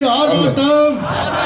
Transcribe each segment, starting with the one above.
ஆர்ப்பாட்டம்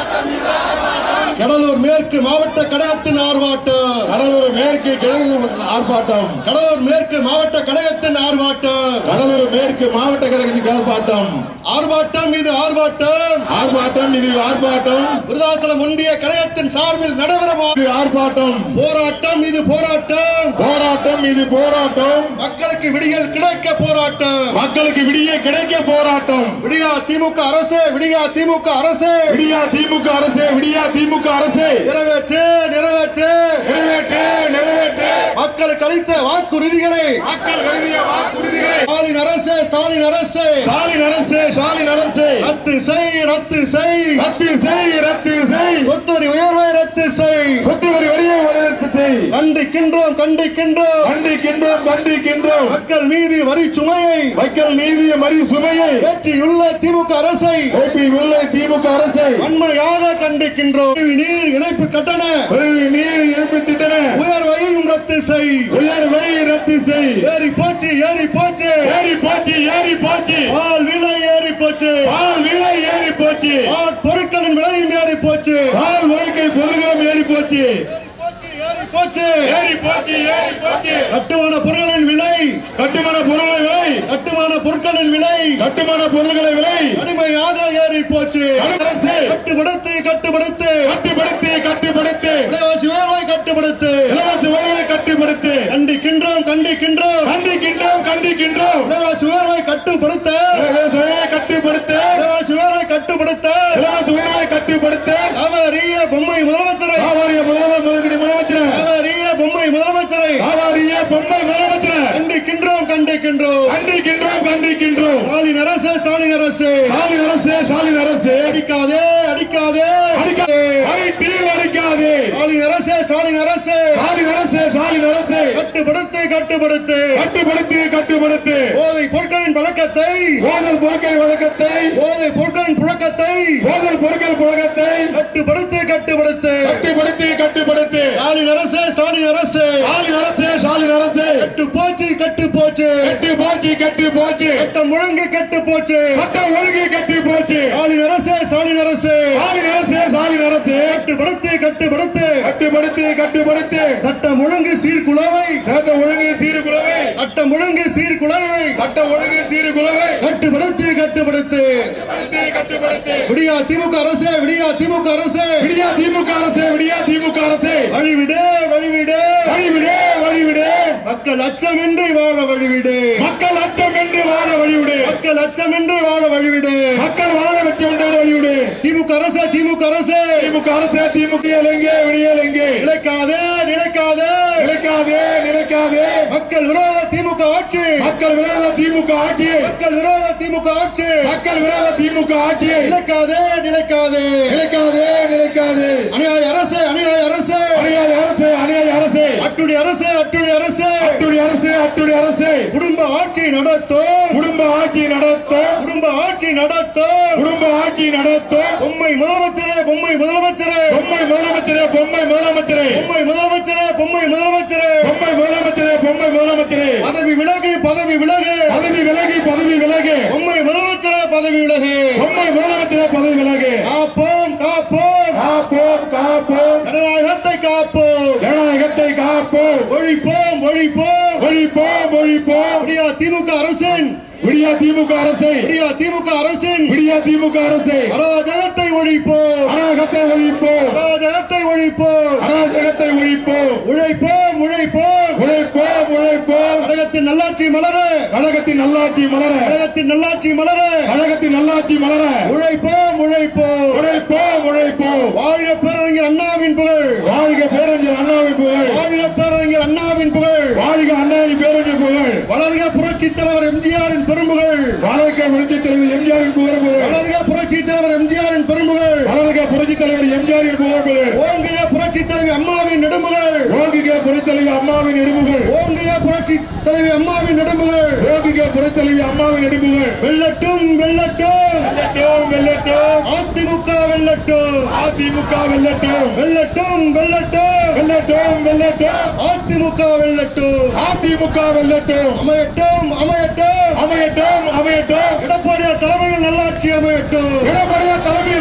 கடலூர் மேற்கு மாவட்ட கழகத்தின் ஆர்ப்பாட்டம் கடலூர் மேற்கு கிழக்கு ஆர்ப்பாட்டம் கடலூர் மேற்கு மாவட்ட கழகத்தின் ஆர்ப்பாட்டம் கடலூர் மேற்கு மாவட்ட கழகத்தின் ஆர்ப்பாட்டம் ஆர்ப்பாட்டம் இது ஆர்ப்பாட்டம் ஆர்ப்பாட்டம் இது ஆர்ப்பாட்டம் விருதாசலம் ஒன்றிய கழகத்தின் சார்பில் நடைபெறும் இது ஆர்ப்பாட்டம் போராட்டம் இது போராட்டம் போராட்டம் இது போராட்டம் மக்களுக்கு விடியல் கிடைக்க போராட்டம் மக்களுக்கு விடிய கிடைக்க போராட்டம் விடியா திமுக அரசு விடியா திமுக அரசு விடியா திமுக அரசு விடியா திமுக அரசு நிறைவேற்று நிறைவேற்று நிறைவேற்று நிறைவேற்று மக்களுக்கு அளித்த வாக்குறுதிகளை மக்கள் கருதிய வாக்குறுதிகளை ஸ்டாலின் அரசு ஸ்டாலின் அரசு ஸ்டாலின் அரசு ஸ்டாலின் அரசு ரத்து செய் ரத்து செய் ரத்து செய் ரத்து செய் சொத்து வரி உயர்வை ரத்து செய் சொத்து வரி வரியை ரத்து செய் கண்டிக்கின்றோம் கண்டிக்கின்றோம் கண்டிக்கின்றோம் கண்டிக்கின்றோம் மக்கள் மீது வரி சுமையை மக்கள் நீதிய மறி சுமையை ஏற்றியுள்ள திமுக அரசை ஏபி உள்ள திமுக அரசை வன்மையாக கண்டிக்கின்றோம் நீர் இணைப்பு கட்டண விரைவு நீர் எழுப்பி திட்டன உயர்வையும் ரத்து செய் உயர்வை ரத்து செய் ஏறி போச்சு ஏறி போச்சு ஏறி போச்சு ஏறி போச்சு பால் விலை ஏறி போச்சு பால் விலை ஏறி போச்சு பால் பொருட்களின் விலையும் ஏறி போச்சு பால் வாழ்க்கை பொருளும் ஏறி போச்சு போச்சு, ஏறி போச்சு ஏறி போச்சு ஏறி போச்சு கட்டுமான பொருட்களின் விலை கட்டுமான பொருளை விலை கட்டுமான பொருட்களின் விலை கட்டுமான பொருள்களை விலை கடுமையாக ஏறி போச்சு அரசு கட்டுப்படுத்து கட்டுப்படுத்து கட்டுப்படுத்தி கட்டுப்படுத்தி விலைவாசி உயர்வை கட்டுப்படுத்து இலவச உறவை கட்டுப்படுத்தி கண்டிக்கின்றோம் கண்டிக்கின்றோம் கண்டிக்கின்றோம் கண்டிக்கின்றோம் விலைவாசி உயர்வை கட்டுப்படுத்த இலவச உறவை கட்டுப்படுத்த விலைவாசி உயர்வை கட்டுப்படுத்த இலவச உறவை கட்டுப்படுத்த அவரிய பொம்மை முதலமைச்சரை ஆவாரிய முதல்வர் முதல்வடி முதலமைச்சர் அவரிய பொம்மை முதலமைச்சரை ஆவாரிய பொம்மை முதலமைச்சர் கண்டிக்கின்றோம் கண்டிக்கின்றோம் கண்டிக்கின்றோம் கண்டிக்கின்றோம் ஸ்டாலின் அரசு ஸ்டாலின் அரசு ஸ்டாலின் அரசு ஸ்டாலின் அரசு அடிக்காதே அடிக்காதே அடிக்காதே ஐடியில் அடிக்காதே ஸ்டாலின் அரசு ஸ்டாலின் அரசு ஸ்டாலின் அரசு ஸ்டாலின் அரசு கட்டுப்படுத்து கட்டுப்படுத்து கட்டுப்படுத்தி கட்டுப்படுத்தி போதை பொருட்களின் பழக்கத்தை போதல் பொருட்கள் வழக்கத்தை போதை பொருட்களின் புழக்கத்தை போதல் பொருட்கள் புழக்கத்தை கட்டுப்படுத்து கட்டுப்படுத்து கட்டுப்படுத்தி கட்டுப்படுத்தி ஸ்டாலின் அரசு ஸ்டாலின் அரசு ஸ்டாலின் அரசு ஸ்டாலின் அரசு கட்டு போச்சு கட்டு போச்சு கட்டு போச்சு கட்டு போச்சு சட்டம் ஒழுங்கு கட்டு போச்சு சட்டம் ஒழுங்கு கட்டி போச்சு ஸ்டாலின் அரசு ஸ்டாலின் அரசு ஸ்டாலின் அரசு ஸ்டாலின் அரசு கட்டுப்படுத்து கட்டுப்படுத்து கட்டுப்படுத்தி கட்டுப்படுத்தி சட்டம் ஒழுங்கு சீர்குலைவை சட்ட ஒழுங்கு சீர்குலவை சட்டம் ஒழுங்கு சீர்குலைவை சட்ட ஒழுங்கு சீர்குலவை கட்டுப்படுத்து கட்டுப்படுத்து கட்டுப்படுத்தி கட்டுப்படுத்தி விடியா திமுக அரசு விடியா திமுக அரசு விடியா திமுக அரசு விடியா திமுக அரசு வழிவிடு வழிவிடு வழிவிடு வழிவிடு மக்கள் அச்சமின்றி வாழ வழிவிடு மக்கள் அச்சம் என்று வாழ வழிவிடு மக்கள் அச்சமின்றி வாழ வழிவிடு மக்கள் வாழ வெற்றி உண்டு வழிவிடு திமுக அரசு திமுக அரசு திமுக அரசு திமுக எங்கே விடியல் எங்கே நிலைக்காதே நிலைக்காதே நிலைக்காதே நிலைக்காதே மக்கள் விரோத திமுக ஆட்சி மக்கள் விரோத திமுக ஆட்சி மக்கள் விரோத திமுக ஆட்சி மக்கள் விரோத திமுக ஆட்சியை நிலைக்காதே நிலைக்காதே நிலைக்காதே நிலைக்காதே அநியாய அரசு அநியாய அரசு அநியாய அரசு அநியாய அரசு அட்டுடி அரசு அட்டுடி அரசு அட்டுடி அரசு அட்டுடி அரசு குடும்ப ஆட்சி நடத்தும் குடும்ப ஆட்சி நடத்தும் குடும்ப ஆட்சி நடத்தும் குடும்ப ஆட்சி நடத்தும் பொம்மை முதலமைச்சரே பொம்மை முதலமைச்சரே பொம்மை முதலமைச்சரே பொம்மை முதலமைச்சரே பொம்மை முதலமைச்சரே பொம்மை முதலமைச்சரே பொம்மை முதலமைச்சரே பொம்மை முதலமைச்சரே பதவி விலகு பதவி விலகு பதவி விலகி பதவி விலகு பொம்மை முதலமைச்சரே பதவி விலகு பொம்மை முதலமைச்சரே பதவி விலகு காப்போம் காப்போம் காப்போம் காப்போம் ஜனநாயகத்தை காப்போம் ஜனநாயகத்தை காப்போம் ஒழிப்போம் ஒழிப்போம் ஒழிப்போம் ஒழிப்போம் விடியா திமுக அரசின் விடியா திமுக அரசை விடியா திமுக அரசின் விடியா திமுக அரசை அராஜகத்தை ஒழிப்போம் அராகத்தை ஒழிப்போம் அராஜகத்தை ஒழிப்போம் அராஜகத்தை ஒழிப்போம் உழைப்போம் உழைப்போம் உழைப்போம் உழைப்போம் கழகத்தின் நல்லாட்சி மலர கழகத்தின் நல்லாட்சி மலர கழகத்தின் நல்லாட்சி மலர கழகத்தின் நல்லாட்சி மலர உழைப்போம் உழைப்போம் உழைப்போம் உழைப்போம் வாழ்க பேரறிஞர் அண்ணாவின் புகழ் வாழ்க பேரறிஞர் அண்ணாவின் புகழ் வாழ்க பேரறிஞர் அண்ணாவின் புகழ் வாழ்க அண்ணாவின் பேரறிஞர் புகழ் வளர்க புரட்சி தலைவர் எம்ஜிஆரின் பெரும்புகழ் வாழ்க புரட்சித் தலைவர் எம்ஜிஆரின் புகழ் புகழ் வளர்க புரட்சி தலைவர் எம்ஜிஆரின் பெரும்புகழ் வாழ்க புரட்சித் தலைவர் எம்ஜிஆரின் புகழ் புகழ் ஓங்கிய புரட்சி தலைவி அம்மாவின் நெடுமுகள் ஓங்குக புரட்சித் தலைவர் அம்மாவின் நெடுமுகள் ஓங்கிய புரட்சி தலைவி அம்மாவின் நெடுமுகள் ஓங்குக புரட்சித் தலைவர் அம்மாவின் நெடுமுகள் வெள்ளட்டும் வெள்ளட்டும் வெல்லட்டும் வெல்லட்டும் அதிமுக வெள்ளட்டும் அதிமுக வெல்லட்டும் வெள்ளட்டும் வெள்ளட்டும் வெல்லட்டும் வெல்லட்டும் அதிமுக வெள்ளட்டும் அதிமுக வெல்லட்டும் அமையட்டும் அமையட்டும் அமையட்டும் அமையட்டும் எடப்பாடியார் தலைமையில் நல்லாட்சி அமையட்டும் எடப்பாடியார் தலைமை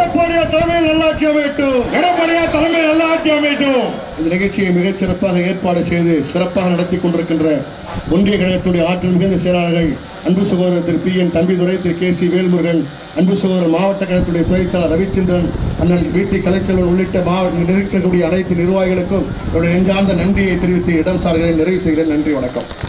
எடப்பாடியார் தலைமையில் நல்லாட்சி அமையட்டும் எடப்பாடியார் தலைமையில் நல்ல ஆட்சி அமையட்டும் இந்த நிகழ்ச்சியை மிகச் சிறப்பாக ஏற்பாடு செய்து சிறப்பாக நடத்தி கொண்டிருக்கின்ற ஒன்றிய கழகத்துடைய ஆற்றல் மிகுந்த செயலாளர்கள் அன்பு சகோதரர் திரு பி என் தம்பிதுரை திரு கே சி வேல்முருகன் அன்பு சகோதரர் மாவட்ட கழகத்துடைய துணைச்செயலாளர் ரவிச்சந்திரன் அண்ணன் வீட்டி கலைச்செல்வன் உள்ளிட்ட மாவட்ட இருக்கக்கூடிய அனைத்து நிர்வாகிகளுக்கும் என்னுடைய நெஞ்சார்ந்த நன்றியை தெரிவித்து இடம் சார்களை நிறைவு செய்கிறேன் நன்றி வணக்கம்